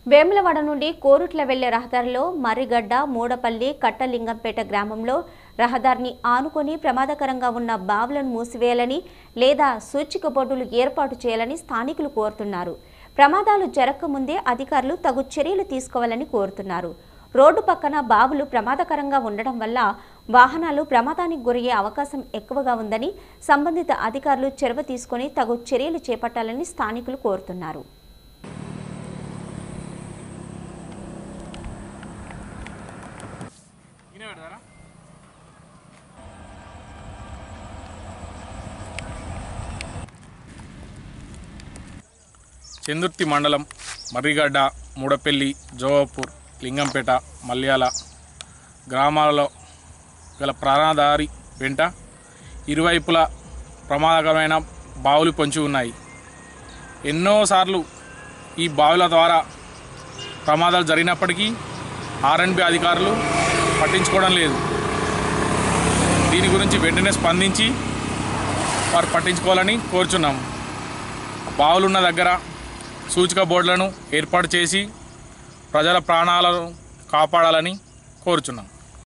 వేములవాడ నుండి కోరుట్ల వెళ్లే రహదారిలో మర్రిగడ్డ మూడపల్లి కట్టలింగంపేట గ్రామంలో రహదారిని ఆనుకొని ప్రమాదకరంగా ఉన్న బావులను మూసివేయాలని లేదా సూచిక బోర్డులు ఏర్పాటు చేయాలని స్థానికులు కోరుతున్నారు ప్రమాదాలు జరగకముందే అధికారులు తగు చర్యలు తీసుకోవాలని కోరుతున్నారు రోడ్డు పక్కన బావులు ప్రమాదకరంగా ఉండడం వల్ల వాహనాలు ప్రమాదానికి గురయ్యే అవకాశం ఎక్కువగా ఉందని సంబంధిత అధికారులు చొరవ తీసుకొని తగు చర్యలు చేపట్టాలని స్థానికులు కోరుతున్నారు చందుర్తి మండలం మర్రిగడ్డ మూడపల్లి జోవపూర్ లింగంపేట మల్యాల గ్రామాలలో గల ప్రాణదారి వెంట ఇరువైపుల ప్రమాదకరమైన బావులు పొంచి ఉన్నాయి ఎన్నోసార్లు ఈ బావుల ద్వారా ప్రమాదాలు జరిగినప్పటికీ ఆర్ఎన్బి అధికారులు పట్టించుకోవడం లేదు దీని గురించి వెంటనే స్పందించి వారు పట్టించుకోవాలని కోరుచున్నాము బావులున్న దగ్గర సూచిక బోర్డులను ఏర్పాటు చేసి ప్రజల ప్రాణాలను కాపాడాలని కోరుచున్నాం